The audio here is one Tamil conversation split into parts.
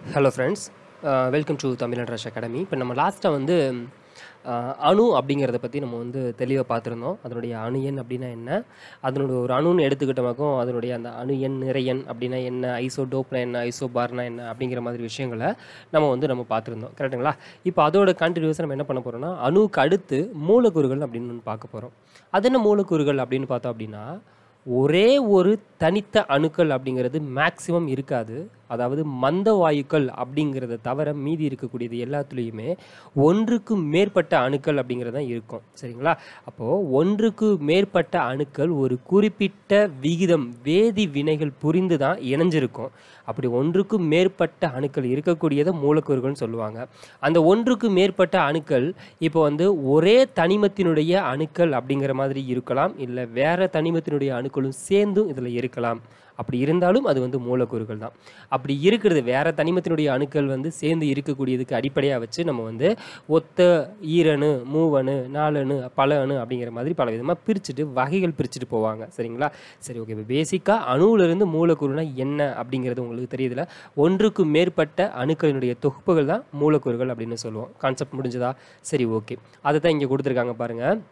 hello friends welcome to Tamil rush academy இப்போ நம்ம லாஸ்ட்டாக வந்து அஹ், அணு அப்படிங்கிறத பற்றி நம்ம வந்து தெளிவாக பார்த்துருந்தோம் அதனுடைய அணு எண் அப்படின்னா என்ன அதனுடைய ஒரு அணுன்னு எடுத்துக்கிட்டமாக்கும் அதனுடைய அந்த அணு எண் நிறை எண் அப்படின்னா என்ன ஐசோடோப்னா என்ன ஐசோபார்னா என்ன அப்படிங்கிற மாதிரி விஷயங்களை நம்ம வந்து நம்ம பார்த்துருந்தோம் கரெக்டுங்களா இப்போ அதோட கண்டினியூஸாக நம்ம என்ன பண்ண போகிறோம்னா அணுவுக்கு அடுத்து மூலக்கூறுகள் அப்படின்னு ஒன்று பார்க்க போகிறோம் அது என்ன மூலக்கூறுகள் அப்படின்னு பார்த்தோம் அப்படின்னா ஒரே ஒரு தனித்த அணுக்கள் அப்படிங்கிறது மேக்சிமம் இருக்காது அதாவது மந்த வாயுக்கள் அப்படிங்கிறத தவிர மீதி இருக்கக்கூடியது எல்லாத்துலேயுமே ஒன்றுக்கு மேற்பட்ட அணுக்கள் அப்படிங்கிறது தான் இருக்கும் சரிங்களா அப்போது ஒன்றுக்கு மேற்பட்ட அணுக்கள் ஒரு குறிப்பிட்ட விகிதம் வேதி வினைகள் புரிந்து தான் இணைஞ்சிருக்கும் அப்படி ஒன்றுக்கு மேற்பட்ட அணுக்கள் இருக்கக்கூடியதை மூலக்கூறுகள்னு சொல்லுவாங்க அந்த ஒன்றுக்கு மேற்பட்ட அணுக்கள் இப்போ வந்து ஒரே தனிமத்தினுடைய அணுக்கள் அப்படிங்கிற மாதிரி இருக்கலாம் இல்லை வேற தனிமத்தினுடைய அணுக்களும் சேர்ந்தும் இதில் இருக்கலாம் அப்படி இருந்தாலும் அது வந்து மூலக்கூறுகள் தான் அப்படி இருக்கிறது வேற தனிமத்தினுடைய அணுக்கள் வந்து சேர்ந்து இருக்கக்கூடியதுக்கு அடிப்படையாக வச்சு நம்ம வந்து ஒத்த ஈரணு மூவணு நாலணு பல அணு அப்படிங்கிற மாதிரி பல விதமாக பிரிச்சுட்டு வகைகள் பிரிச்சுட்டு போவாங்க சரிங்களா சரி ஓகே இப்போ பேசிக்காக அணுவிலிருந்து மூலக்கூறுனா என்ன அப்படிங்கிறது உங்களுக்கு தெரியுதுல ஒன்றுக்கு மேற்பட்ட அணுக்களினுடைய தொகுப்புகள் தான் மூலக்கூறுகள் அப்படின்னு சொல்லுவோம் கான்செப்ட் முடிஞ்சதா சரி ஓகே அதை தான் இங்கே கொடுத்துருக்காங்க பாருங்கள்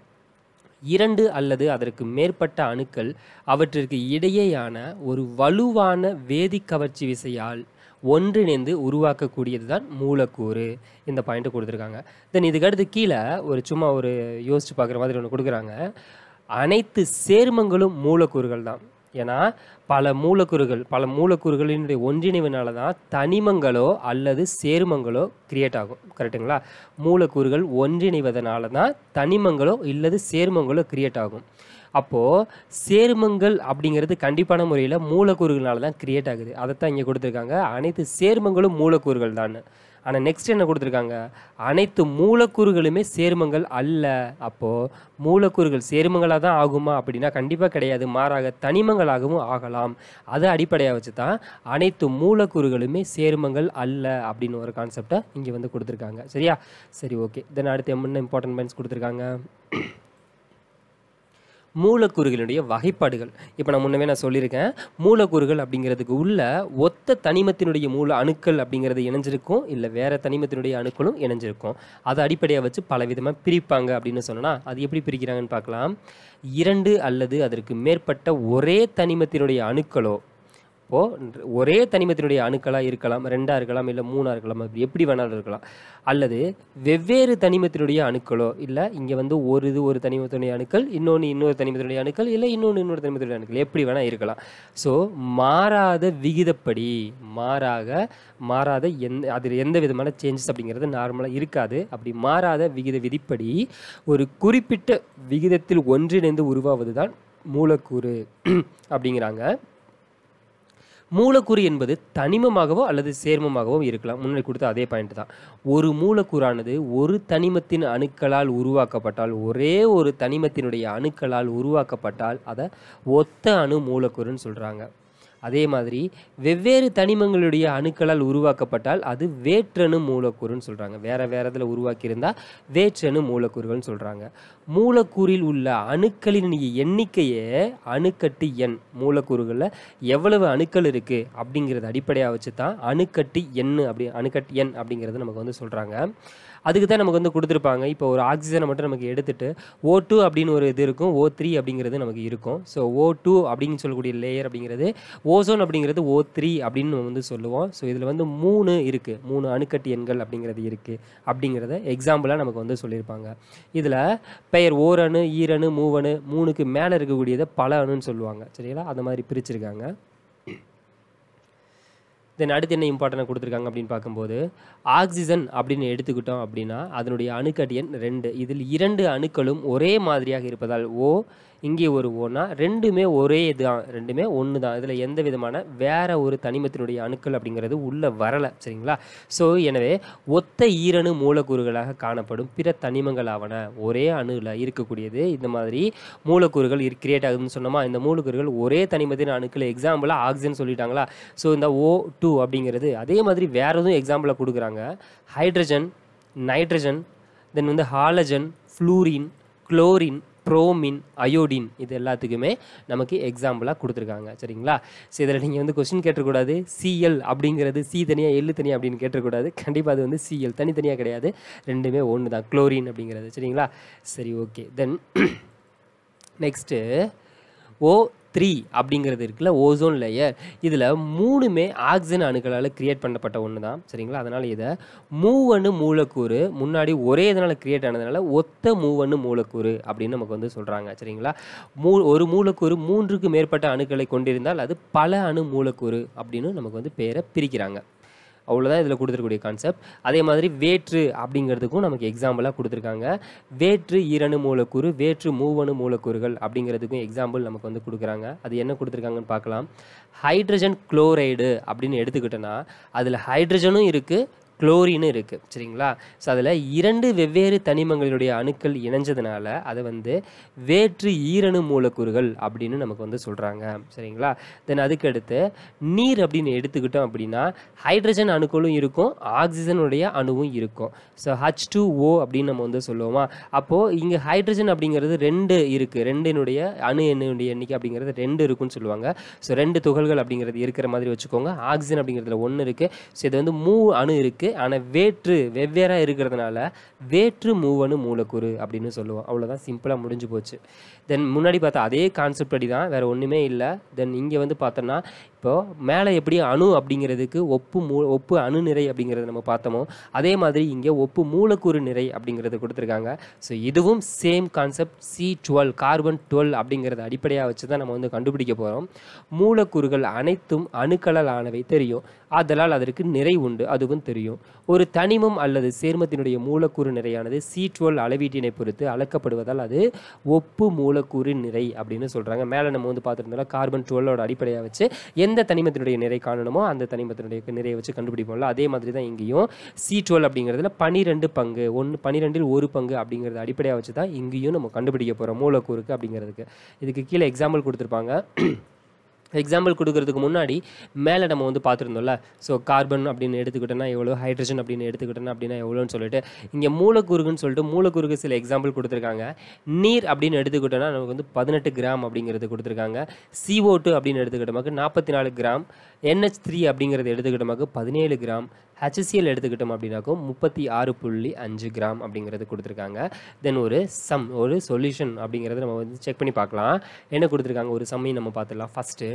இரண்டு அல்லது அதற்கு மேற்பட்ட அணுக்கள் அவற்றிற்கு இடையேயான ஒரு வலுவான வேதிக்கவர்ச்சி விசையால் ஒன்றிணைந்து உருவாக்கக்கூடியது தான் மூலக்கூறு இந்த பாயிண்ட்டை கொடுத்துருக்காங்க தென் இதுக்கு அடுத்து கீழே ஒரு சும்மா ஒரு யோசிச்சு பார்க்குற மாதிரி ஒன்று கொடுக்குறாங்க அனைத்து சேர்மங்களும் மூலக்கூறுகள் தான் ஏன்னா பல மூலக்கூறுகள் பல மூலக்கூறுகளினுடைய ஒன்றிணைவினால தான் தனிமங்களோ அல்லது சேர்மங்களோ கிரியேட் ஆகும் கரெக்ட்டுங்களா மூலக்கூறுகள் ஒன்றிணைவதனால தான் தனிமங்களோ இல்லது சேர்மங்களோ கிரியேட் ஆகும் அப்போது சேர்மங்கள் அப்படிங்கிறது கண்டிப்பான முறையில் மூலக்கூறுகளால தான் கிரியேட் ஆகுது அதைத்தான் இங்கே கொடுத்துருக்காங்க அனைத்து சேர்மங்களும் மூலக்கூறுகள் தான் ஆனால் நெக்ஸ்ட் என்ன கொடுத்துருக்காங்க அனைத்து மூலக்கூறுகளுமே சேர்மங்கள் அல்ல அப்போது மூலக்கூறுகள் சேர்மங்களாக தான் ஆகுமா அப்படின்னா கண்டிப்பாக கிடையாது மாறாக தனிமங்களாகவும் ஆகலாம் அதை அடிப்படையாக வச்சு தான் அனைத்து மூலக்கூறுகளுமே சேர்மங்கள் அல்ல அப்படின்னு ஒரு கான்செப்டை இங்கே வந்து கொடுத்துருக்காங்க சரியா சரி ஓகே தென் அடுத்து என்ன இம்பார்ட்டன்ட் பாயிண்ட்ஸ் கொடுத்துருக்காங்க மூலக்கூறுகளுடைய வகைப்பாடுகள் இப்போ நான் முன்னமே நான் சொல்லியிருக்கேன் மூலக்கூறுகள் அப்படிங்கிறதுக்கு உள்ள ஒத்த தனிமத்தினுடைய மூல அணுக்கள் அப்படிங்கிறது இணைஞ்சிருக்கும் இல்லை வேற தனிமத்தினுடைய அணுக்களும் இணைஞ்சிருக்கும் அதை அடிப்படையாக வச்சு பல விதமாக பிரிப்பாங்க அப்படின்னு சொன்னோன்னா அது எப்படி பிரிக்கிறாங்கன்னு பார்க்கலாம் இரண்டு அல்லது அதற்கு மேற்பட்ட ஒரே தனிமத்தினுடைய அணுக்களோ இப்போது ஒரே தனிமத்தினுடைய அணுக்களாக இருக்கலாம் ரெண்டாக இருக்கலாம் இல்லை மூணாக இருக்கலாம் அப்படி எப்படி வேணாலும் இருக்கலாம் அல்லது வெவ்வேறு தனிமத்தினுடைய அணுக்களோ இல்லை இங்கே வந்து ஒரு இது ஒரு தனிமத்தினுடைய அணுக்கள் இன்னொன்று இன்னொரு தனிமத்தினுடைய அணுக்கள் இல்லை இன்னொன்று இன்னொரு தனிமத்தினுடைய அணுக்கள் எப்படி வேணால் இருக்கலாம் ஸோ மாறாத விகிதப்படி மாறாக மாறாத எந்த அதில் எந்த விதமான சேஞ்சஸ் அப்படிங்கிறது நார்மலாக இருக்காது அப்படி மாறாத விகித விதிப்படி ஒரு குறிப்பிட்ட விகிதத்தில் ஒன்றிணைந்து உருவாவது தான் மூலக்கூறு அப்படிங்கிறாங்க மூலக்கூறு என்பது தனிமமாகவோ அல்லது சேர்மமாகவோ இருக்கலாம் முன்னாடி கொடுத்த அதே பாயிண்ட் தான் ஒரு மூலக்கூறானது ஒரு தனிமத்தின் அணுக்களால் உருவாக்கப்பட்டால் ஒரே ஒரு தனிமத்தினுடைய அணுக்களால் உருவாக்கப்பட்டால் அதை ஒத்த அணு மூலக்கூறுன்னு சொல்கிறாங்க அதே மாதிரி வெவ்வேறு தனிமங்களுடைய அணுக்களால் உருவாக்கப்பட்டால் அது வேற்றணு மூலக்கூறுன்னு சொல்கிறாங்க வேற வேற இதில் உருவாக்கியிருந்தா வேற்றணு மூலக்கூறுகள்னு சொல்கிறாங்க மூலக்கூறில் உள்ள அணுக்களின் எண்ணிக்கையே அணுக்கட்டு எண் மூலக்கூறுகளில் எவ்வளவு அணுக்கள் இருக்குது அப்படிங்கிறத அடிப்படையாக வச்சு தான் அணுக்கட்டு எண் அப்படி அணுக்கட்டு எண் அப்படிங்கிறது நமக்கு வந்து சொல்கிறாங்க அதுக்கு தான் நமக்கு வந்து கொடுத்துருப்பாங்க இப்போ ஒரு ஆக்சிஜனை மட்டும் நமக்கு எடுத்துட்டு ஓ டூ அப்படின்னு ஒரு இது இருக்கும் ஓ த்ரீ அப்படிங்கிறது நமக்கு இருக்கும் ஸோ ஓ டூ அப்படின்னு சொல்லக்கூடிய லேயர் அப்படிங்கிறது ஓசோன் அப்படிங்கிறது ஓ த்ரீ அப்படின்னு நம்ம வந்து சொல்லுவோம் ஸோ இதில் வந்து மூணு இருக்குது மூணு அணுக்கட்டு எண்கள் அப்படிங்கிறது இருக்குது அப்படிங்கிறத எக்ஸாம்பிளாக நமக்கு வந்து சொல்லியிருப்பாங்க இதில் பெயர் ஓரணு ஈரணு மூவணு மூணுக்கு மேலே இருக்கக்கூடியதை பல அணுன்னு சொல்லுவாங்க சரிங்களா அந்த மாதிரி பிரிச்சிருக்காங்க தென் அடுத்து என்ன இம்பார்ட்டன்ட் கொடுத்துருக்காங்க அப்படின்னு பார்க்கும்போது ஆக்சிஜன் அப்படின்னு எடுத்துக்கிட்டோம் அப்படின்னா அதனுடைய அணுக்கட்டு எண் ரெண்டு இதில் இரண்டு அணுக்களும் ஒரே மாதிரியாக இருப்பதால் ஓ இங்கே ஒரு ஓனா ரெண்டுமே ஒரே இதுதான் ரெண்டுமே ஒன்று தான் இதில் எந்த விதமான வேற ஒரு தனிமத்தினுடைய அணுக்கள் அப்படிங்கிறது உள்ளே வரலை சரிங்களா ஸோ எனவே ஒத்த ஈரணு மூலக்கூறுகளாக காணப்படும் பிற தனிமங்களாவன ஒரே அணுவில் இருக்கக்கூடியது இந்த மாதிரி மூலக்கூறுகள் கிரியேட் ஆகுதுன்னு சொன்னோமா இந்த மூலக்கூறுகள் ஒரே தனிமத்தின் அணுக்கள் எக்ஸாம்பிளாக ஆக்சிஜன் சொல்லிட்டாங்களா ஸோ இந்த ஓ டூ அப்படிங்கிறது அதே மாதிரி வேற எதுவும் எக்ஸாம்பிளாக கொடுக்குறாங்க ஹைட்ரஜன் நைட்ரஜன் தென் வந்து halogen fluorine chlorine bromine iodine இது எல்லாத்துக்குமே நமக்கு எக்ஸாம்பிளாக கொடுத்துருக்காங்க சரிங்களா ஸோ இதில் நீங்கள் வந்து கொஸ்டின் கேட்டக்கூடாது சிஎல் அப்படிங்கிறது சி தனியாக எள்ளு தனியாக அப்படின்னு கேட்டக்கூடாது கண்டிப்பாக அது வந்து சிஎல் தனித்தனியாக கிடையாது ரெண்டுமே ஒன்று தான் குளோரின் அப்படிங்கிறது சரிங்களா சரி okay then next O three அப்படிங்கிறது இருக்குல்ல ஓசோன் லேயர் இதில் மூணுமே ஆக்சிஜன் அணுக்களால் கிரியேட் பண்ணப்பட்ட ஒன்று தான் சரிங்களா அதனால் இதை மூவணு மூலக்கூறு முன்னாடி ஒரே இதனால் கிரியேட் ஆனதுனால ஒத்த மூவணு மூலக்கூறு அப்படின்னு நமக்கு வந்து சொல்கிறாங்க சரிங்களா மூ ஒரு மூலக்கூறு மூன்றுக்கு மேற்பட்ட அணுக்களை கொண்டிருந்தால் அது பல அணு மூலக்கூறு அப்படின்னு நமக்கு வந்து பேரை பிரிக்கிறாங்க அவ்வளோதான் இதில் கொடுத்துருக்கூடிய கான்செப்ட் அதே மாதிரி வேற்று அப்படிங்கிறதுக்கும் நமக்கு எக்ஸாம்பிளாக கொடுத்துருக்காங்க வேற்று ஈரணு மூலக்கூறு வேற்று மூவணு மூலக்கூறுகள் அப்படிங்கிறதுக்கும் எக்ஸாம்பிள் நமக்கு வந்து கொடுக்குறாங்க அது என்ன கொடுத்துருக்காங்கன்னு பார்க்கலாம் ஹைட்ரஜன் குளோரைடு அப்படின்னு எடுத்துக்கிட்டோன்னா அதில் ஹைட்ரஜனும் இருக்குது குளோரின்னு இருக்குது சரிங்களா ஸோ அதில் இரண்டு வெவ்வேறு தனிமங்களினுடைய அணுக்கள் இணைஞ்சதுனால அதை வந்து வேற்று ஈரணு மூலக்கூறுகள் அப்படின்னு நமக்கு வந்து சொல்கிறாங்க சரிங்களா தென் அதுக்கடுத்து நீர் அப்படின்னு எடுத்துக்கிட்டோம் அப்படின்னா ஹைட்ரஜன் அணுக்களும் இருக்கும் ஆக்சிஜனுடைய அணுவும் இருக்கும் ஸோ ஹச் டூ ஓ அப்படின்னு நம்ம வந்து சொல்லுவோமா அப்போது இங்கே ஹைட்ரஜன் அப்படிங்கிறது ரெண்டு இருக்குது ரெண்டினுடைய அணு எண்ணுடைய எண்ணிக்கை அப்படிங்கிறது ரெண்டு இருக்குன்னு சொல்லுவாங்க ஸோ ரெண்டு துகள்கள் அப்படிங்கிறது இருக்கிற மாதிரி வச்சுக்கோங்க ஆக்சிஜன் அப்படிங்கிறதுல ஒன்று இருக்குது ஸோ இது வந்து மூ அணு இருக்குது ஆனால் வேற்று வெவ்வேறாக இருக்கிறதுனால வேற்று மூவணு மூலக்கூறு அப்படின்னு சொல்லுவோம் அவ்வளோதான் சிம்பிளாக முடிஞ்சு போச்சு தென் முன்னாடி பார்த்தா அதே கான்செப்ட் படி தான் வேறு ஒன்றுமே இல்லை தென் இங்கே வந்து பார்த்தோன்னா இப்போது மேலே எப்படி அணு அப்படிங்கிறதுக்கு ஒப்பு மூ ஒப்பு அணு நிறை அப்படிங்கிறத நம்ம பார்த்தோமோ அதே மாதிரி இங்கே ஒப்பு மூலக்கூறு நிறை அப்படிங்கிறது கொடுத்துருக்காங்க ஸோ இதுவும் same concept C twelve carbon twelve அப்படிங்கிறத அடிப்படையாக வச்சு தான் நம்ம வந்து கண்டுபிடிக்க போகிறோம் மூலக்கூறுகள் அனைத்தும் அணுக்களால் ஆனவை தெரியும் ஆதலால் அதற்கு நிறை உண்டு அதுவும் தெரியும் ஒரு தனிமம் அல்லது சேர்மத்தினுடைய மூலக்கூறு நிறையானது சி டுவெல் அளவீட்டினை பொறுத்து அளக்கப்படுவதால் அது ஒப்பு மூலக்கூறு நிறை அப்படின்னு சொல்கிறாங்க மேலே நம்ம வந்து பார்த்துருந்தோம்ல கார்பன் டுவெல்லோட அடிப்படையாக வச்சு எந்த தனிமத்தினுடைய நிறை காணணுமோ அந்த தனிமத்தினுடைய நிறையை வச்சு கண்டுபிடிப்போம்ல அதே மாதிரி தான் இங்கேயும் சி டுவெல் அப்படிங்கிறதுல பனிரெண்டு பங்கு ஒன்று பனிரெண்டில் ஒரு பங்கு அப்படிங்கிறத அடிப்படையாக வச்சு தான் இங்கேயும் நம்ம கண்டுபிடிக்க போகிறோம் மூலக்கூறுக்கு அப்படிங்கிறதுக்கு இதுக்கு கீழே எக்ஸாம்பிள் கொடுத்துருப்பாங்க எக்ஸாம்பிள் கொடுக்கறதுக்கு முன்னாடி மேலே நம்ம வந்து பார்த்துருந்தோம்ல ஸோ கார்பன் அப்படின்னு எடுத்துக்கிட்டோன்னா எவ்வளோ ஹைட்ரஜன் அப்படின்னு எடுத்துக்கிட்டோன்னா அப்படின்னா எவ்வளோன்னு சொல்லிட்டு இங்கே மூலக்கூறுக்குன்னு சொல்லிட்டு மூலக்கூறுக்கு சில எக்ஸாம்பிள் கொடுத்துருக்காங்க நீர் அப்படின்னு எடுத்துக்கிட்டோன்னா நமக்கு வந்து பதினெட்டு கிராம் அப்படிங்கிறது கொடுத்துருக்காங்க CO2 டூ அப்படின்னு எடுத்துக்கிட்டோமாக்கு நாற்பத்தி நாலு கிராம் NH3 த்ரீ அப்படிங்கிறது எடுத்துக்கிட்டோமாக்கு பதினேழு கிராம் ஹெச்சிஎல் எடுத்துக்கிட்டோம் அப்படின்னாக்கும் முப்பத்தி ஆறு புள்ளி அஞ்சு கிராம் அப்படிங்கிறது கொடுத்துருக்காங்க தென் ஒரு சம் ஒரு சொல்யூஷன் அப்படிங்கிறத நம்ம வந்து செக் பண்ணி பார்க்கலாம் என்ன கொடுத்துருக்காங்க ஒரு சம்மையும் நம்ம பார்த்துடலாம் ஃபஸ்ட்டு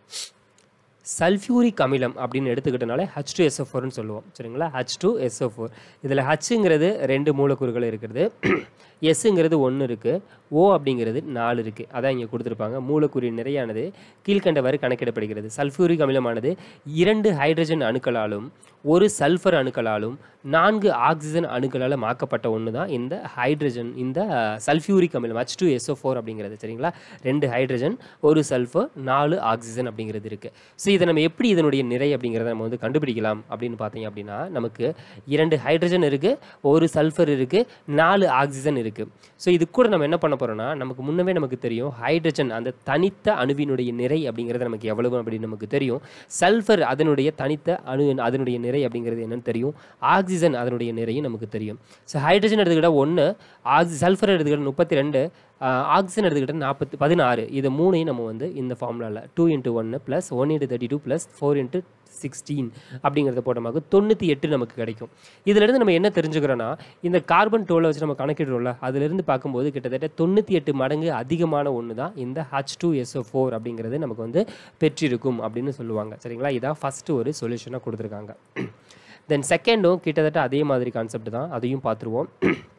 சல்ஃபியூரிக் அமிலம் அப்படின்னு எடுத்துக்கிட்டனால ஹச் டூ எஸ்ஓ ஃபோர்னு சொல்லுவோம் சரிங்களா ஹச் டூ எஸ்ஓ ஃபோர் இதில் ஹச்சுங்கிறது ரெண்டு மூலக்கூறுகள் இருக்கிறது எஸ்ஸுங்கிறது ஒன்று இருக்குது ஓ அப்படிங்கிறது நாலு இருக்குது அதான் இங்கே கொடுத்துருப்பாங்க மூலக்கூறின் நிறையானது கீழ்கண்டவாறு கணக்கிடப்படுகிறது சல்ஃபியூரிக் அமிலமானது இரண்டு ஹைட்ரஜன் அணுக்களாலும் ஒரு சல்ஃபர் அணுக்களாலும் நான்கு ஆக்சிஜன் அணுக்களால் மாக்கப்பட்ட ஒன்று தான் இந்த ஹைட்ரஜன் இந்த சல்ஃபியூரிக் அமிலம் ஹச் டூ எஸ்ஓ ஃபோர் அப்படிங்கிறது சரிங்களா ரெண்டு ஹைட்ரஜன் ஒரு சல்ஃபர் நாலு ஆக்சிஜன் அப்படிங்கிறது இருக்குது ஸோ இதை நம்ம எப்படி இதனுடைய நிறை அப்படிங்கிறத நம்ம வந்து கண்டுபிடிக்கலாம் அப்படின்னு பார்த்தீங்க அப்படின்னா நமக்கு இரண்டு ஹைட்ரஜன் இருக்குது ஒரு சல்ஃபர் இருக்குது நாலு ஆக்சிஜன் இருக்குது ஸோ இது கூட நம்ம என்ன பண்ண போகிறோம்னா நமக்கு முன்னவே நமக்கு தெரியும் ஹைட்ரஜன் அந்த தனித்த அணுவினுடைய நிறை அப்படிங்கிறது நமக்கு எவ்வளவு அப்படின்னு நமக்கு தெரியும் சல்ஃபர் அதனுடைய தனித்த அணு அதனுடைய நிறை அப்படிங்கிறது என்னன்னு தெரியும் ஆக்சிஜன் அதனுடைய நிறையும் நமக்கு தெரியும் ஸோ ஹைட்ரஜன் எடுத்துக்கிட்டால் ஒன்று ஆக்சி சல்ஃபர் எடுத்துக்கிட்ட முப்பத்தி ரெண்டு ஆக்சிஜன் எடுத்துக்கிட்ட நாற்பத்தி பதினாறு இது மூணையும் நம்ம வந்து இந்த ஃபார்முலாவில் டூ இன்ட்டு ஒன்று plus one into thirty two plus four into sixteen அப்படிங்கிறத போட்டோமாக தொண்ணூற்றி எட்டு நமக்கு கிடைக்கும் இதிலிருந்து நம்ம என்ன தெரிஞ்சுக்கிறோன்னா இந்த கார்பன் டோலை வச்சு நம்ம கணக்கிடுறோம்ல அதிலிருந்து பார்க்கும்போது கிட்டத்தட்ட தொண்ணூற்றி எட்டு மடங்கு அதிகமான ஒன்று தான் இந்த ஹச் டூ எஸ்ஓ ஃபோர் அப்படிங்கிறது நமக்கு வந்து பெற்றிருக்கும் அப்படின்னு சொல்லுவாங்க சரிங்களா இதான் ஃபஸ்ட்டு ஒரு சொல்யூஷனாக கொடுத்துருக்காங்க தென் செகண்டும் கிட்டத்தட்ட அதே மாதிரி கான்செப்ட் தான் அதையும் பார்த்துருவோம்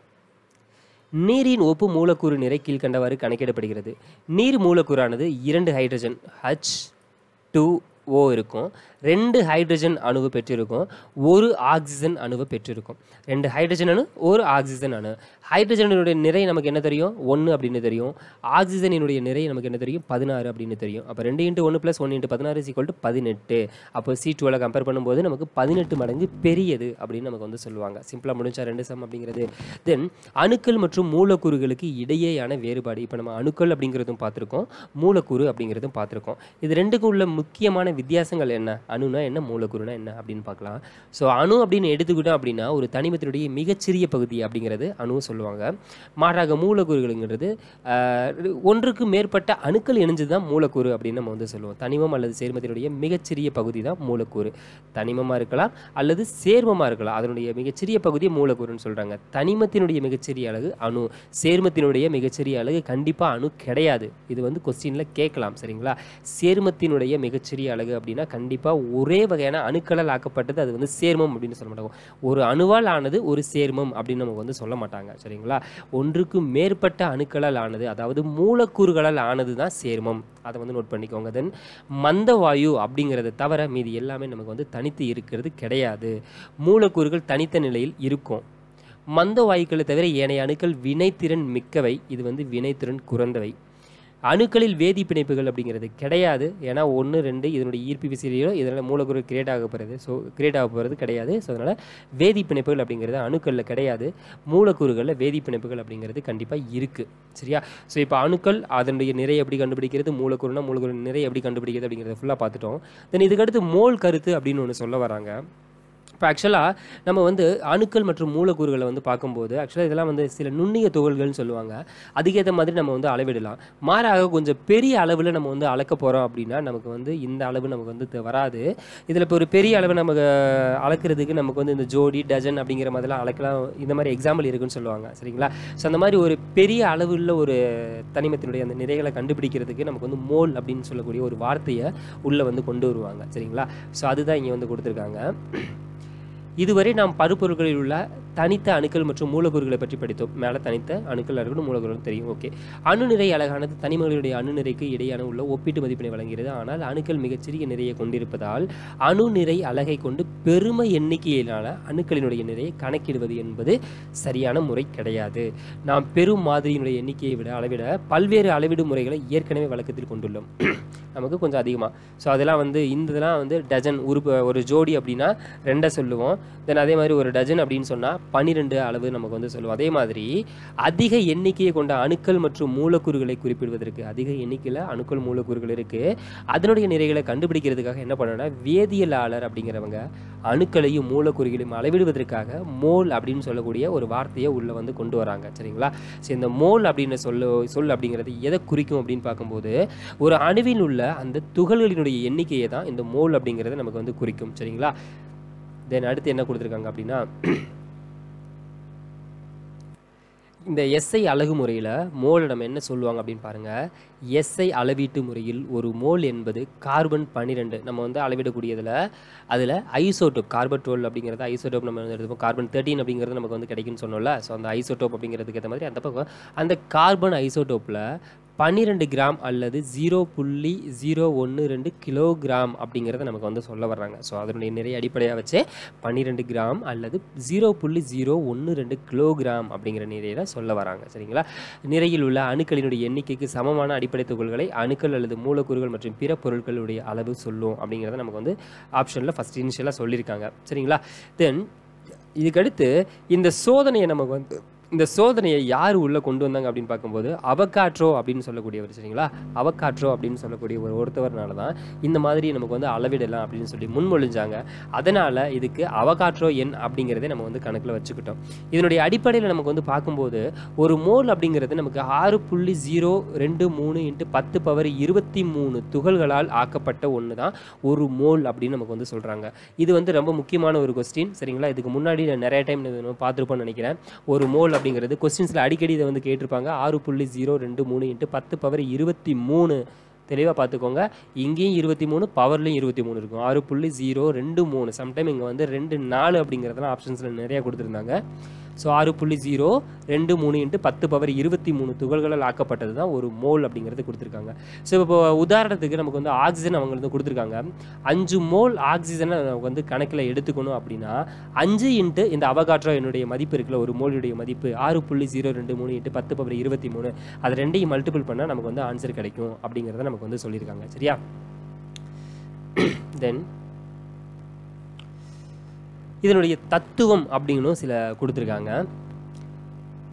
நீரின் ஒப்பு மூலக்கூறு நிறை கீழ்கண்டவாறு கணக்கிடப்படுகிறது நீர் மூலக்கூறானது இரண்டு ஹைட்ரஜன் ஹச் டூ ஓ இருக்கும் ரெண்டு ஹைட்ரஜன் அணுவை பெற்றிருக்கும் ஒரு ஆக்சிஜன் அணுவை பெற்றிருக்கும் ரெண்டு ஹைட்ரஜன் அணு ஒரு ஆக்சிஜன் அணு ஹைட்ரஜனுடைய நிறை நமக்கு என்ன தெரியும் ஒன்று அப்படின்னு தெரியும் ஆக்சிஜனினுடைய நிறை நமக்கு என்ன தெரியும் பதினாறு அப்படின்னு தெரியும் அப்போ ரெண்டு இன்ட்டு ஒன்று ப்ளஸ் ஒன்று இன்ட்டு பதினாறு ஈக்குவல் டு பதினெட்டு அப்போ சி டுவெலை கம்பேர் பண்ணும்போது நமக்கு பதினெட்டு மடங்கு பெரியது அப்படின்னு நமக்கு வந்து சொல்லுவாங்க சிம்பிளாக முடிஞ்சா ரெண்டு சம் அப்படிங்கிறது தென் அணுக்கள் மற்றும் மூலக்கூறுகளுக்கு இடையேயான வேறுபாடு இப்போ நம்ம அணுக்கள் அப்படிங்கிறதும் பார்த்துருக்கோம் மூலக்கூறு அப்படிங்கிறதும் பார்த்துருக்கோம் இது ரெண்டுக்கும் உள்ள முக்கியமான வித்தியாசங்கள் என்ன அணுனா என்ன மூலக்கூறுனா என்ன அப்படின்னு பார்க்கலாம் ஸோ அணு அப்படின்னு எடுத்துக்கிட்டோம் அப்படின்னா ஒரு தனிமத்தினுடைய மிகச்சிறிய பகுதி அப்படிங்கிறது அணுவும் சொல்லுவாங்க மாறாக மூலக்கூறுகளுங்கிறது ஆஹ், ஒன்றுக்கு மேற்பட்ட அணுக்கள் இணைஞ்சது தான் மூலக்கூறு அப்படின்னு நம்ம வந்து சொல்லுவோம் தனிமம் அல்லது சேர்மத்தினுடைய மிகச்சிறிய பகுதி தான் மூலக்கூறு தனிமமாக இருக்கலாம் அல்லது சேர்மமாக இருக்கலாம் அதனுடைய மிகச்சிறிய பகுதியை மூலக்கூறுன்னு சொல்கிறாங்க தனிமத்தினுடைய மிகச்சிறிய அழகு அணு சேர்மத்தினுடைய மிகச்சிறிய அழகு கண்டிப்பாக அணு கிடையாது இது வந்து கொஸ்டினில் கேட்கலாம் சரிங்களா சேர்மத்தினுடைய மிகச்சிறிய அழகு அப்படின்னா கண்டிப்பாக ஒரே வகையான அணுக்களால் ஆக்கப்பட்டது அது வந்து சேர்மம் அப்படின்னு சொல்ல மாட்டாங்க ஒரு அணுவால் ஆனது ஒரு சேர்மம் அப்படின்னு நமக்கு வந்து சொல்ல மாட்டாங்க சரிங்களா ஒன்றுக்கு மேற்பட்ட அணுக்களால் ஆனது அதாவது மூலக்கூறுகளால் ஆனது தான் சேர்மம் அதை வந்து நோட் பண்ணிக்கோங்க தென் மந்த வாயு அப்படிங்கிறத தவிர மீதி எல்லாமே நமக்கு வந்து தனித்து இருக்கிறது கிடையாது மூலக்கூறுகள் தனித்த நிலையில் இருக்கும் மந்த வாயுக்களை தவிர ஏனைய அணுக்கள் வினைத்திறன் மிக்கவை இது வந்து வினைத்திறன் குறைந்தவை அணுக்களில் வேதி பிணைப்புகள் அப்படிங்கிறது கிடையாது ஏன்னா ஒன்று ரெண்டு இதனுடைய ஈர்ப்பு விசையிலோ இதனால் மூலக்கூறு கிரியேட் ஆக போகிறது ஸோ கிரியேட் ஆக போகிறது கிடையாது ஸோ அதனால் வேதி பிணைப்புகள் அப்படிங்கிறது அணுக்களில் கிடையாது மூலக்கூறுகளில் வேதி பிணைப்புகள் அப்படிங்கிறது கண்டிப்பாக இருக்குது சரியா ஸோ இப்போ அணுக்கள் அதனுடைய நிறை எப்படி கண்டுபிடிக்கிறது மூலக்கூறுனா மூலக்கூறு நிறை எப்படி கண்டுபிடிக்கிறது அப்படிங்கிறத ஃபுல்லாக பார்த்துட்டோம் தென் இதுக்கடுத்து மோல் கருத்து அப்படின்னு ஒன்று சொல்ல வராங்க இப்போ ஆக்சுவலாக நம்ம வந்து அணுக்கள் மற்றும் மூலக்கூறுகளை வந்து பார்க்கும்போது ஆக்சுவலாக இதெல்லாம் வந்து சில நுண்ணிய துகள்கள்னு சொல்லுவாங்க அதுக்கேற்ற மாதிரி நம்ம வந்து அளவிடலாம் மாறாக கொஞ்சம் பெரிய அளவில் நம்ம வந்து அளக்க போகிறோம் அப்படின்னா நமக்கு வந்து இந்த அளவு நமக்கு வந்து தெ- வராது இதில் இப்போ ஒரு பெரிய அளவு நமக்கு அளக்கிறதுக்கு நமக்கு வந்து இந்த ஜோடி டஜன் அப்படிங்கிற மாதிரிலாம் அளக்கலாம் இந்த மாதிரி எக்ஸாம்பிள் இருக்குன்னு சொல்லுவாங்க சரிங்களா ஸோ அந்த மாதிரி ஒரு பெரிய அளவுள்ள ஒரு தனிமத்தினுடைய அந்த நிறைகளை கண்டுபிடிக்கிறதுக்கு நமக்கு வந்து மோல் அப்படின்னு சொல்லக்கூடிய ஒரு வார்த்தையை உள்ளே வந்து கொண்டு வருவாங்க சரிங்களா ஸோ அதுதான் இங்கே வந்து கொடுத்துருக்காங்க இதுவரை நாம் பருப்பொருட்களில் உள்ள தனித்த அணுக்கள் மற்றும் மூலக்கூறுகளை பற்றி படித்தோம் மேலே தனித்த அணுக்கள் இருக்கணும் மூலக்கூறுகள் தெரியும் ஓகே அணுநிறை அழகானது தனிமங்களுடைய அணுநிறைக்கு இடையான உள்ள ஒப்பீட்டு மதிப்பினை வழங்குகிறது ஆனால் அணுக்கள் மிகச்சிறிய நிறையை கொண்டிருப்பதால் அணுநிறை அலகை கொண்டு பெரும எண்ணிக்கையிலான அணுக்களினுடைய நிறையை கணக்கிடுவது என்பது சரியான முறை கிடையாது நாம் பெரும் மாதிரியினுடைய எண்ணிக்கையை விட அளவிட பல்வேறு அளவீடு முறைகளை ஏற்கனவே வழக்கத்தில் கொண்டுள்ளோம் நமக்கு கொஞ்சம் அதிகமாக ஸோ அதெல்லாம் வந்து இந்த இதெல்லாம் வந்து டஜன் உறுப்பு ஒரு ஜோடி அப்படின்னா ரெண்டை சொல்லுவோம் தென் அதே மாதிரி ஒரு டஜன் அப்படின்னு சொன்னால் பன்னிரெண்டு அளவு நமக்கு வந்து சொல்லுவோம் அதே மாதிரி அதிக எண்ணிக்கையை கொண்ட அணுக்கள் மற்றும் மூலக்கூறுகளை குறிப்பிடுவதற்கு அதிக எண்ணிக்கையில் அணுக்கள் மூலக்கூறுகள் இருக்குது அதனுடைய நிறைகளை கண்டுபிடிக்கிறதுக்காக என்ன பண்ணணும்னா வேதியியலாளர் அப்படிங்கிறவங்க அணுக்களையும் மூலக்கூறுகளையும் அளவிடுவதற்காக மோல் அப்படின்னு சொல்லக்கூடிய ஒரு வார்த்தையை உள்ளே வந்து கொண்டு வராங்க சரிங்களா ஸோ இந்த மோல் அப்படின்னு சொல்ல சொல் அப்படிங்கிறது எதை குறிக்கும் அப்படின்னு பார்க்கும்போது ஒரு அணுவில் உள்ள அந்த துகள்களினுடைய எண்ணிக்கையை தான் இந்த மோல் அப்படிங்கிறது நமக்கு வந்து குறிக்கும் சரிங்களா தென் அடுத்து என்ன கொடுத்துருக்காங்க அப்படின்னா இந்த எஸ்ஐ அலகு முறையில் மோல் நம்ம என்ன சொல்லுவாங்க அப்படின்னு பாருங்கள் எஸ்ஐ அளவீட்டு முறையில் ஒரு மோல் என்பது கார்பன் பன்னிரெண்டு நம்ம வந்து அளவிடக்கூடியதில் அதில் ஐசோட்டோப் கார்பன் டுவெல் அப்படிங்கிறது ஐசோட்டோப் நம்ம வந்து எடுத்துப்போம் கார்பன் தேர்ட்டின் அப்படிங்கிறது நமக்கு வந்து கிடைக்கும்னு சொன்னோம்ல ஸோ அந்த ஐசோட்டோப் அப்படிங்கிறதுக்கு ஏற்ற மாதிரி அந்த பக்கம் அந்த கார்பன் ஐசோட்டோப்பில் பன்னிரெண்டு கிராம் அல்லது ஜீரோ புள்ளி ஜீரோ ஒன்று ரெண்டு கிலோகிராம் அப்படிங்கிறத நமக்கு வந்து சொல்ல வர்றாங்க ஸோ அதனுடைய நிறைய அடிப்படையாக வச்சு பன்னிரெண்டு கிராம் அல்லது ஜீரோ புள்ளி ஜீரோ ஒன்று ரெண்டு கிலோகிராம் அப்படிங்கிற நிறையில சொல்ல வராங்க சரிங்களா நிறையில் உள்ள அணுக்களினுடைய எண்ணிக்கைக்கு சமமான அடிப்படை துகள்களை அணுக்கள் அல்லது மூலக்கூறுகள் மற்றும் பிற பொருட்களுடைய அளவு சொல்லும் அப்படிங்கிறத நமக்கு வந்து ஆப்ஷனில் ஃபஸ்ட் இனிஷியலாக சொல்லியிருக்காங்க சரிங்களா தென் இதுக்கடுத்து இந்த சோதனையை நமக்கு வந்து இந்த சோதனையை யார் உள்ளே கொண்டு வந்தாங்க அப்படின்னு பார்க்கும்போது அவகாட்ரோ அப்படின்னு சொல்லக்கூடியவர் சரிங்களா அவகாட்ரோ அப்படின்னு சொல்லக்கூடிய ஒரு ஒருத்தவர்னால தான் இந்த மாதிரி நமக்கு வந்து அளவிடலாம் அப்படின்னு சொல்லி முன்மொழிஞ்சாங்க அதனால் இதுக்கு அவகாட்ரோ எண் அப்படிங்கிறதே நம்ம வந்து கணக்கில் வச்சுக்கிட்டோம் இதனுடைய அடிப்படையில் நமக்கு வந்து பார்க்கும்போது ஒரு மோல் அப்படிங்கிறது நமக்கு ஆறு புள்ளி ஜீரோ ரெண்டு மூணு இன்ட்டு பத்து பவர் இருபத்தி மூணு துகள்களால் ஆக்கப்பட்ட ஒன்று தான் ஒரு மோல் அப்படின்னு நமக்கு வந்து சொல்கிறாங்க இது வந்து ரொம்ப முக்கியமான ஒரு கொஸ்டின் சரிங்களா இதுக்கு முன்னாடி நான் நிறைய டைம் நம்ம பார்த்துருப்போம்னு நினைக்கிறேன் ஒரு மோல் அப்படிங்கிறது கொஸ்டின்ஸில் அடிக்கடி இதை வந்து கேட்டிருப்பாங்க ஆறு புள்ளி ஜீரோ ரெண்டு மூணு இன்ட்டு பத்து பவர் இருபத்தி மூணு தெளிவாக பார்த்துக்கோங்க இங்கேயும் இருபத்தி மூணு பவர்லையும் இருபத்தி மூணு இருக்கும் ஆறு புள்ளி ஜீரோ ரெண்டு மூணு சம்டைம் இங்கே வந்து ரெண்டு நாலு அப்படிங்கிறதெல்லாம் ஆப்ஷன்ஸில் நிறையா கொடுத்துருந்தாங்க ஸோ ஆறு புள்ளி ஜீரோ ரெண்டு மூணு இன்ட்டு பத்து பவர் இருபத்தி மூணு துகள்களால் ஆக்கப்பட்டது தான் ஒரு மோல் அப்படிங்கிறது கொடுத்துருக்காங்க ஸோ இப்போ உதாரணத்துக்கு நமக்கு வந்து ஆக்சிஜன் அவங்க வந்து கொடுத்துருக்காங்க அஞ்சு மோல் ஆக்சிஜனை நமக்கு வந்து கணக்கில் எடுத்துக்கணும் அப்படின்னா அஞ்சு இன்ட்டு இந்த அவகாட்ரோ என்னுடைய மதிப்பு இருக்குல்ல ஒரு மோலுடைய மதிப்பு ஆறு புள்ளி ஜீரோ ரெண்டு மூணு இன்ட்டு பத்து பவர் இருபத்தி மூணு அது ரெண்டையும் மல்டிபிள் பண்ணால் நமக்கு வந்து ஆன்சர் கிடைக்கும் அப்படிங்கிறத நமக்கு வந்து சொல்லியிருக்காங்க சரியா தென் இதனுடைய தத்துவம் அப்படின்னும் சில கொடுத்துருக்காங்க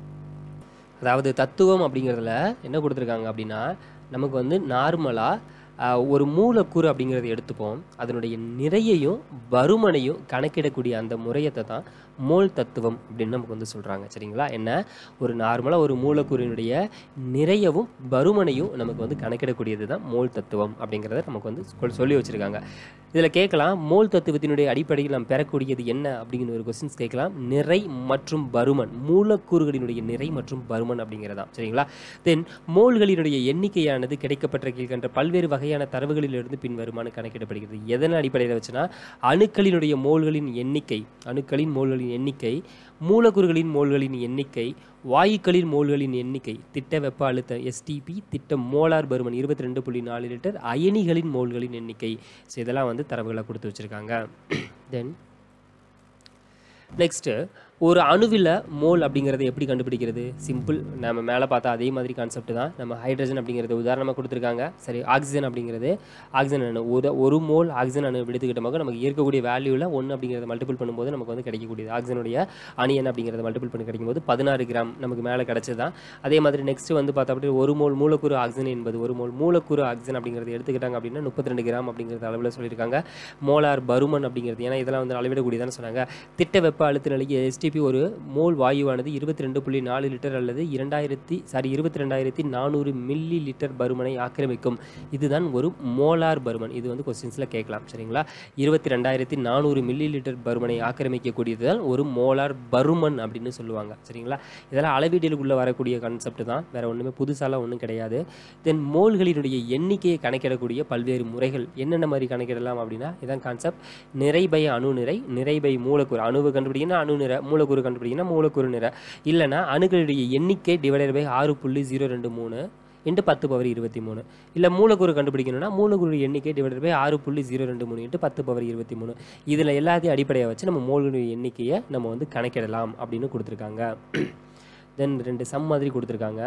அதாவது தத்துவம் அப்படிங்கிறதுல என்ன கொடுத்துருக்காங்க அப்படின்னா நமக்கு வந்து நார்மலாக ஆஹ், ஒரு மூலக்கூறு அப்படிங்கிறத எடுத்துப்போம் அதனுடைய நிறையையும் பருமனையும் கணக்கிடக்கூடிய அந்த முறையத்தை தான் மோல் தத்துவம் அப்படின்னு நமக்கு வந்து சொல்கிறாங்க சரிங்களா என்ன ஒரு நார்மலாக ஒரு மூலக்கூறினுடைய நிறையவும் பருமனையும் நமக்கு வந்து கணக்கிடக்கூடியது தான் மோல் தத்துவம் அப்படிங்கிறத நமக்கு வந்து சொல்- சொல்லி வச்சுருக்காங்க இதில் கேட்கலாம் மோல் தத்துவத்தினுடைய அடிப்படையில் நாம் பெறக்கூடியது என்ன அப்படிங்கிற ஒரு கொஸ்டின்ஸ் கேட்கலாம் நிறை மற்றும் பருமன் மூலக்கூறுகளினுடைய நிறை மற்றும் பருமன் அப்படிங்கிறதா சரிங்களா தென் மோல்களினுடைய எண்ணிக்கையானது கிடைக்கப்பட்ட கீழ்கண்ட பல்வேறு வகையான தரவுகளிலிருந்து பின்வருமாறு கணக்கிடப்படுகிறது எதன் அடிப்படையில் வச்சுன்னா அணுக்களினுடைய மோல்களின் எண்ணிக்கை அணுக்களின் மோல்களின் எண்ணிக்கை மூலக்கூறுகளின் மோல்களின் எண்ணிக்கை வாயுக்களின் மோல்களின் எண்ணிக்கை திட்ட வெப்ப அழுத்த எஸ்டிபி திட்ட மோலார் பருமன் இருபத்தி ரெண்டு புள்ளி நாலு லிட்டர் அயனிகளின் மோல்களின் எண்ணிக்கை ஸோ இதெல்லாம் வந்து தரவுகளாக கொடுத்து வச்சுருக்காங்க தென் நெக்ஸ்ட்டு ஒரு அணுவில் மோல் அப்படிங்கிறத எப்படி கண்டுபிடிக்கிறது சிம்பிள் நம்ம மேலே பார்த்தா அதே மாதிரி கான்செப்ட் தான் நம்ம ஹைட்ரஜன் அப்படிங்கிறது உதாரணமாக கொடுத்துருக்காங்க சரி ஆக்சிஜன் அப்படிங்கிறது ஆக்சிஜன் அணு ஒரு ஒரு மோல் ஆக்சிஜன் அணு எடுத்துக்கிட்டமாக நமக்கு இருக்கக்கூடிய வேல்யூவில் ஒன்று அப்படிங்கிறத மல்டிபிள் பண்ணும்போது நமக்கு வந்து கிடைக்கக்கூடியது ஆக்சிஜனுடைய அணி என்ன அப்படிங்கிறத மல்டிபிள் பண்ணி கிடைக்கும்போது பதினாறு கிராம் நமக்கு மேலே கிடச்சது தான் அதே மாதிரி நெக்ஸ்ட் வந்து பார்த்தா அப்படி ஒரு மோல் மூலக்கூறு ஆக்சிஜன் என்பது ஒரு மோல் மூலக்கூறு ஆக்சிஜன் அப்படிங்கிறது எடுத்துக்கிட்டாங்க அப்படின்னா முப்பத்தி ரெண்டு கிராம் அப்படிங்கிறது அளவில் சொல்லியிருக்காங்க மோலார் பருமன் அப்படிங்கிறது ஏன்னா இதெல்லாம் வந்து அளவிடக்கூடியதான்னு சொன்னாங்க திட்ட வெப்ப அழுத்த நிலைக்கு எஸ்டிபி ஒரு மோல் வாயுவானது இருபத்தி ரெண்டு புள்ளி நாலு லிட்டர் அல்லது இரண்டாயிரத்தி சாரி இருபத்தி ரெண்டாயிரத்தி நானூறு மில்லி லிட்டர் பருமனை ஆக்கிரமிக்கும் இதுதான் ஒரு மோலார் பருமன் இது வந்து கொஸ்டின்ஸில் கேட்கலாம் சரிங்களா இருபத்தி ரெண்டாயிரத்தி நானூறு மில்லி லிட்டர் பருமனை ஆக்கிரமிக்கக்கூடியது தான் ஒரு மோலார் பருமன் அப்படின்னு சொல்லுவாங்க சரிங்களா இதெல்லாம் அளவீடுகளுக்குள்ளே வரக்கூடிய கான்செப்ட் தான் வேற ஒன்றுமே புதுசாலாம் ஒன்றும் கிடையாது தென் மோல்களினுடைய எண்ணிக்கையை கணக்கிடக்கூடிய பல்வேறு முறைகள் என்னென்ன மாதிரி கணக்கிடலாம் அப்படின்னா இதான் கான்செப்ட் நிறை பை அணு நிறை நிறை பை மூலக்கூறு அணுவை கண்டுபிடிக்கணும் அணு நிறை மூலக்கூறு கண்டுபிடிக்கணும் மூலக்கூறு நிறை இல்லைன்னா அணுக்களுடைய எண்ணிக்கை டிவைடட் பை ஆறு புள்ளி ஜீரோ ரெண்டு மூணு இன்ட்டு பத்து பவர் இருபத்தி மூணு இல்லை மூலக்கூறு கண்டுபிடிக்கணும்னா மூலக்கூறு எண்ணிக்கை டிவைடட் பை ஆறு புள்ளி ஜீரோ ரெண்டு மூணு இன்ட்டு பத்து பவர் இருபத்தி மூணு இதில் எல்லாத்தையும் அடிப்படையாக வச்சு நம்ம மோல்களுடைய எண்ணிக்கையை நம்ம வந்து கணக்கிடலாம் அப்படின்னு கொடுத்துருக்காங்க தென் ரெண்டு சம் மாதிரி கொடுத்துருக்காங்க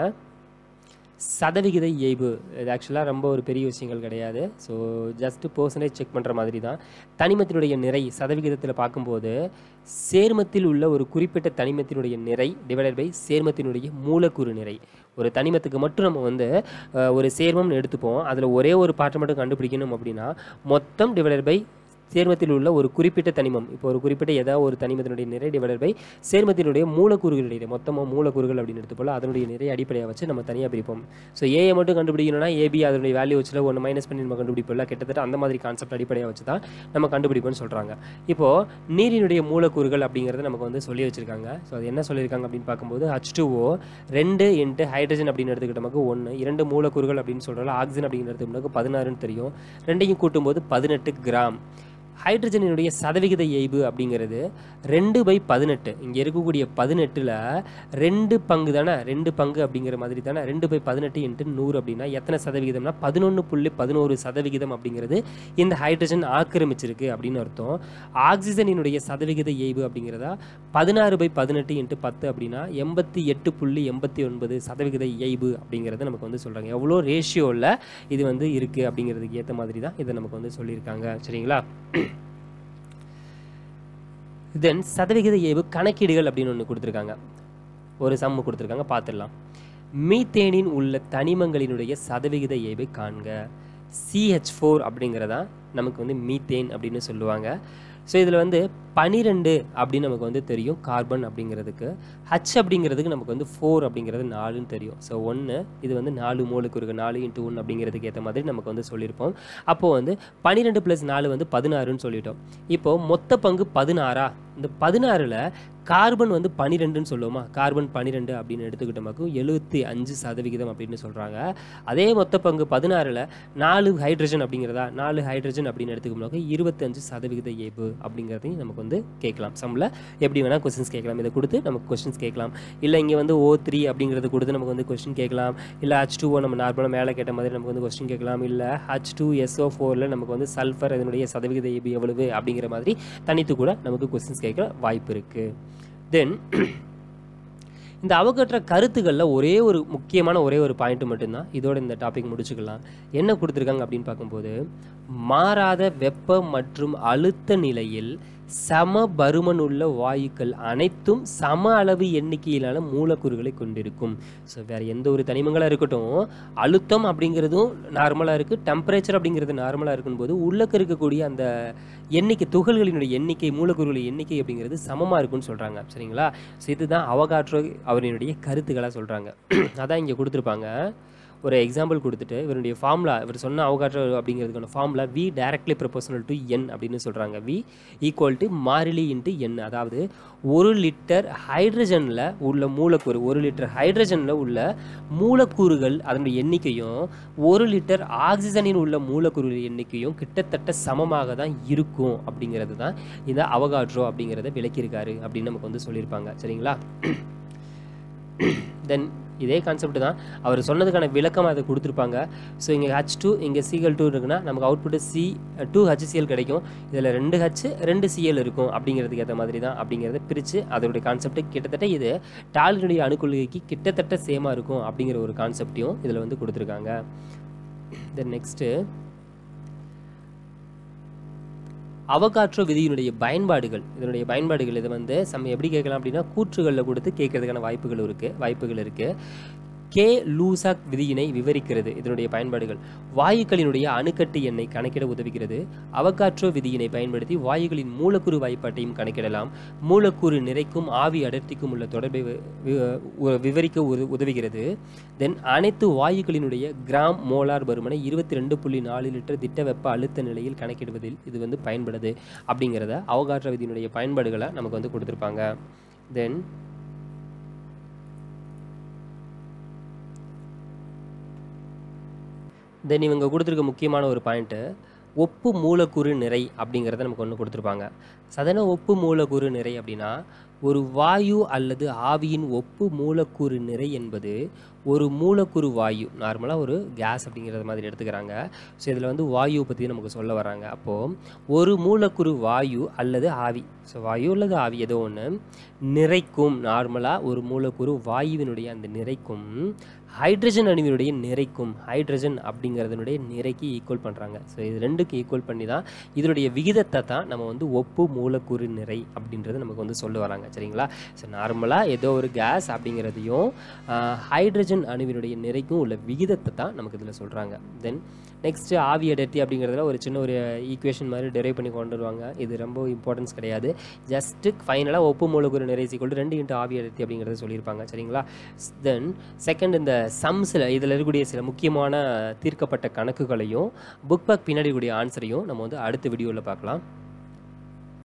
சதவிகித இயைபு இது ஆக்சுவலாக ரொம்ப ஒரு பெரிய விஷயங்கள் கிடையாது ஸோ ஜஸ்ட் பர்சன்டேஜ் செக் பண்ணுற மாதிரி தான் தனிமத்தினுடைய நிறை சதவிகிதத்தில் பார்க்கும்போது சேர்மத்தில் உள்ள ஒரு குறிப்பிட்ட தனிமத்தினுடைய நிறை டிவைடட் பை சேர்மத்தினுடைய மூலக்கூறு நிறை ஒரு தனிமத்துக்கு மட்டும் நம்ம வந்து அஹ், ஒரு சேர்மம்னு எடுத்துப்போம் அதில் ஒரே ஒரு பாட்டை மட்டும் கண்டுபிடிக்கணும் அப்படின்னா மொத்தம் டிவைடட் பை சேர்மத்தில் உள்ள ஒரு குறிப்பிட்ட தனிமம் இப்போ ஒரு குறிப்பிட்ட ஏதாவது ஒரு தனிமத்தினுடைய நிறை டிவைடட் பை சேர்மத்தினுடைய மூலக்கூறுகளுடைய மொத்தமாக மூலக்கூறுகள் அப்படின்னு எடுத்துப்போல அதனுடைய நிறை அடிப்படையாக வச்சு நம்ம தனியாக பிரிப்போம் ஸோ ஏஐ மட்டும் கண்டுபிடிக்கணும்னா ஏபி அதனுடைய வேல்யூ வச்சுல ஒன்று மைனஸ் பண்ணி நம்ம கண்டுபிடிப்போம்ல கிட்டத்தட்ட அந்த மாதிரி கான்செப்ட் அடிப்படையாக வச்சு தான் நம்ம கண்டுபிடிப்போம்னு சொல்கிறாங்க இப்போது நீரினுடைய மூலக்கூறுகள் அப்படிங்கிறத நமக்கு வந்து சொல்லி வச்சிருக்காங்க ஸோ அது என்ன சொல்லியிருக்காங்க அப்படின்னு பார்க்கும்போது ஹச் டூஓ ரெண்டு இன்ட்டு ஹைட்ரஜன் அப்படின்னு எடுத்துக்கிட்டோம்க்கு ஒன்று இரண்டு மூலக்கூறுகள் அப்படின்னு சொல்கிறோம் ஆக்சிஜன் அப்படிங்கிறது நமக்கு பதினாறுன்னு தெரியும் ரெண்டையும் கூட்டும்போது பதினெட்டு கிராம் ஹைட்ரஜனினுடைய சதவிகித இயைபு அப்படிங்கிறது ரெண்டு பை பதினெட்டு இங்கே இருக்கக்கூடிய பதினெட்டில் ரெண்டு பங்கு தானே ரெண்டு பங்கு அப்படிங்கிற மாதிரி தானே ரெண்டு பை பதினெட்டு இன்ட்டு நூறு அப்படின்னா எத்தனை சதவிகிதம்னா பதினொன்று புள்ளி பதினோரு சதவிகிதம் அப்படிங்கிறது இந்த ஹைட்ரஜன் ஆக்கிரமிச்சிருக்கு அப்படின்னு அர்த்தம் ஆக்சிஜனினுடைய சதவிகித இயைபு அப்படிங்கிறதா பதினாறு பை பதினெட்டு இன்ட்டு பத்து அப்படின்னா எண்பத்தி எட்டு புள்ளி எண்பத்தி ஒன்பது சதவிகித இயைபு அப்படிங்கிறத நமக்கு வந்து சொல்கிறாங்க எவ்வளோ ரேஷியோவில் இது வந்து இருக்குது அப்படிங்கிறதுக்கு ஏற்ற மாதிரி தான் இதை நமக்கு வந்து சொல்லியிருக்காங்க சரிங்களா தென் சதவிகித ஏவு கணக்கீடுகள் அப்படின்னு ஒன்று கொடுத்துருக்காங்க ஒரு சம்மு கொடுத்துருக்காங்க பார்த்துடலாம் மீத்தேனின் உள்ள தனிமங்களினுடைய சதவிகித ஏவை காண்க சிஹெச் ஃபோர் அப்படிங்கிறதா நமக்கு வந்து மீத்தேன் அப்படின்னு சொல்லுவாங்க ஸோ இதில் வந்து பனிரெண்டு அப்படின்னு நமக்கு வந்து தெரியும் கார்பன் அப்படிங்கிறதுக்கு ஹச் அப்படிங்கிறதுக்கு நமக்கு வந்து ஃபோர் அப்படிங்கிறது நாலுன்னு தெரியும் ஸோ ஒன்று இது வந்து நாலு மூலக்கூறுக்கு நாலு இன்ட்டு ஒன்று அப்படிங்கிறதுக்கு ஏற்ற மாதிரி நமக்கு வந்து சொல்லியிருப்போம் அப்போது வந்து பன்னிரெண்டு ப்ளஸ் நாலு வந்து பதினாறுன்னு சொல்லிட்டோம் இப்போது மொத்த பங்கு பதினாறா இந்த பதினாறில் கார்பன் வந்து பன்னிரெண்டுன்னு சொல்லுவோமா கார்பன் பன்னிரெண்டு அப்படின்னு எடுத்துக்கிட்டோமாக்கும் எழுபத்தி அஞ்சு சதவிகிதம் அப்படின்னு சொல்கிறாங்க அதே மொத்த பங்கு பதினாறில் நாலு ஹைட்ரஜன் அப்படிங்கிறதா நாலு ஹைட்ரஜன் அப்படின்னு எடுத்துக்கிட்டோம்னாக்க இருபத்தஞ்சு சதவிகித ஏபு அப்படிங்கிறதையும் நமக்கு வந்து கேட்கலாம் சம்மில் எப்படி வேணால் கொஸ்டின்ஸ் கேட்கலாம் இதை கொடுத்து நமக்கு கொஸ்டின்ஸ் கேட்கலாம் இல்லை இங்கே வந்து ஓ த்ரீ அப்படிங்கிறது கொடுத்து நமக்கு வந்து கொஸ்டின் கேட்கலாம் இல்லை ஹச் டூ நம்ம நார்மலாக மேலே கேட்ட மாதிரி நமக்கு வந்து கொஸ்டின் கேட்கலாம் இல்லை ஹச் டூ எஸ்ஓ ஃபோரில் நமக்கு வந்து சல்ஃபர் அதனுடைய சதவிகித ஏபு எவ்வளவு அப்படிங்கிற மாதிரி தனித்து கூட நமக்கு கொஸ்டின்ஸ் கேட்க வாய்ப்பு இருக்குது தென் இந்த அவகற்ற கருத்துக்களில் ஒரே ஒரு முக்கியமான ஒரே ஒரு பாயிண்ட் மட்டும்தான் இதோட இந்த டாபிக் முடிச்சுக்கலாம் என்ன கொடுத்துருக்காங்க அப்படின்னு பார்க்கும்போது மாறாத வெப்பம் மற்றும் அழுத்த நிலையில் சம பருமன் உள்ள வாயுக்கள் அனைத்தும் சம அளவு எண்ணிக்கையிலான மூலக்கூறுகளை கொண்டிருக்கும் ஸோ வேறு எந்த ஒரு தனிமங்களாக இருக்கட்டும் அழுத்தம் அப்படிங்கிறதும் நார்மலாக இருக்குது டெம்பரேச்சர் அப்படிங்கிறது நார்மலாக இருக்கும்போது உள்ளக்க இருக்கக்கூடிய அந்த எண்ணிக்கை துகள்களினுடைய எண்ணிக்கை மூலக்கூறுகளின் எண்ணிக்கை அப்படிங்கிறது சமமாக இருக்குன்னு சொல்கிறாங்க சரிங்களா ஸோ இதுதான் அவகாற்றோ அவரினுடைய கருத்துக்களாக சொல்கிறாங்க அதான் இங்கே கொடுத்துருப்பாங்க ஒரு எக்ஸாம்பிள் கொடுத்துட்டு இவருடைய ஃபார்முலா இவர் சொன்ன அவகாற்ற அப்படிங்கிறதுக்கான formula V directly proportional to N அப்படின்னு சொல்கிறாங்க வி ஈக்குவல் டு மாறிலி இன்ட்டு என் அதாவது ஒரு லிட்டர் ஹைட்ரஜனில் உள்ள மூலக்கூறு ஒரு லிட்டர் ஹைட்ரஜனில் உள்ள மூலக்கூறுகள் அதனுடைய எண்ணிக்கையும் ஒரு லிட்டர் ஆக்சிஜனில் உள்ள மூலக்கூறுகள் எண்ணிக்கையும் கிட்டத்தட்ட சமமாக தான் இருக்கும் அப்படிங்கிறது தான் இந்த அவகாட்ரோ அப்படிங்கிறத விளக்கியிருக்காரு அப்படின்னு நமக்கு வந்து சொல்லியிருப்பாங்க சரிங்களா தென் இதே கான்செப்ட் தான் அவர் சொன்னதுக்கான விளக்கம் அதை கொடுத்துருப்பாங்க ஸோ இங்கே ஹச் டூ இங்கே சிஎல் டூ இருக்குன்னா நமக்கு அவுட்புட்டு சி டூ ஹச்சிஎல் கிடைக்கும் இதில் ரெண்டு ஹச் ரெண்டு சிஎல் இருக்கும் அப்படிங்கிறதுக்கு ஏற்ற மாதிரி தான் அப்படிங்கிறத பிரித்து அதோடைய கான்செப்ட் கிட்டத்தட்ட இது டாலினுடைய அணுக்கொள்கைக்கு கிட்டத்தட்ட சேமாக இருக்கும் அப்படிங்கிற ஒரு கான்செப்டையும் இதில் வந்து கொடுத்துருக்காங்க தென் நெக்ஸ்ட்டு அவகாற்றோ விதியினுடைய பயன்பாடுகள் இதனுடைய பயன்பாடுகள் இதை வந்து நம்ம எப்படி கேட்கலாம் அப்படின்னா கூற்றுகளில் கொடுத்து கேட்கறதுக்கான வாய்ப்புகள் இருக்குது வாய்ப்புகள் இருக்குது கே லூசாக் விதியினை விவரிக்கிறது இதனுடைய பயன்பாடுகள் வாயுக்களினுடைய அணுக்கட்டு எண்ணை கணக்கிட உதவுகிறது அவகாற்றோ விதியினை பயன்படுத்தி வாயுகளின் மூலக்கூறு வாய்ப்பாட்டையும் கணக்கிடலாம் மூலக்கூறு நிறைக்கும் ஆவி அடர்த்திக்கும் உள்ள தொடர்பை வி- வி- விவரிக்க உத- உதவுகிறது தென் அனைத்து வாயுக்களினுடைய கிராம் மோலார் பருமனை இருபத்தி ரெண்டு புள்ளி நாலு லிட்டர் திட்ட வெப்ப அழுத்த நிலையில் கணக்கிடுவதில் இது வந்து பயன்படுது அப்படிங்கிறத அவகாற்ற விதியினுடைய பயன்பாடுகளை நமக்கு வந்து கொடுத்துருப்பாங்க தென் தென் இவங்க கொடுத்துருக்க முக்கியமான ஒரு பாயிண்ட்டு ஒப்பு மூலக்கூறு நிறை அப்படிங்கிறத நமக்கு ஒன்று கொடுத்துருப்பாங்க சதன ஒப்பு மூலக்கூறு நிறை அப்படின்னா ஒரு வாயு அல்லது ஆவியின் ஒப்பு மூலக்கூறு நிறை என்பது ஒரு மூலக்கூறு வாயு நார்மலாக ஒரு கேஸ் அப்படிங்கிறது மாதிரி எடுத்துக்கிறாங்க ஸோ இதில் வந்து வாயு பற்றி நமக்கு சொல்ல வராங்க அப்போது ஒரு மூலக்கூறு வாயு அல்லது ஆவி ஸோ வாயு அல்லது ஆவி ஏதோ ஒன்று நிறைக்கும் நார்மலாக ஒரு மூலக்கூறு வாயுவினுடைய அந்த நிறைக்கும் ஹைட்ரஜன் அணுவினுடைய நிறைக்கும் ஹைட்ரஜன் அப்படிங்கிறதுனுடைய நிறைக்கு ஈக்குவல் பண்ணுறாங்க ஸோ இது ரெண்டுக்கு ஈக்குவல் பண்ணி தான் இதனுடைய விகிதத்தை தான் நம்ம வந்து ஒப்பு மூலக்கூறு நிறை அப்படின்றது நமக்கு வந்து சொல்ல வராங்க சரிங்களா ஸோ நார்மலாக ஏதோ ஒரு கேஸ் அப்படிங்கிறதையும் ஹைட்ரஜன் அணுவினுடைய நிறைக்கும் உள்ள விகிதத்தை தான் நமக்கு இதில் சொல்கிறாங்க தென் நெக்ஸ்ட்டு ஆவி அடர்த்தி அப்படிங்கிறதுல ஒரு சின்ன ஒரு ஈக்குவேஷன் மாதிரி டெரைவ் பண்ணி கொண்டு வருவாங்க இது ரொம்ப இம்பார்ட்டன்ஸ் கிடையாது ஜஸ்ட்டு ஃபைனலாக ஒப்பு மூலக்கூறு நிறை ஈக்குவல் ரெண்டு இன்ட்டு ஆவி அடர்த்தி அப்படிங்கிறத சொல்லியிருப்பாங்க சரிங்களா தென் செகண்ட் இந்த சம்ஸில் இதில் இருக்கக்கூடிய சில முக்கியமான தீர்க்கப்பட்ட கணக்குகளையும் புக் பேக் பின்னாடி கூடிய ஆன்சரையும் நம்ம வந்து அடுத்த வீடியோவில் பார்க்கலாம்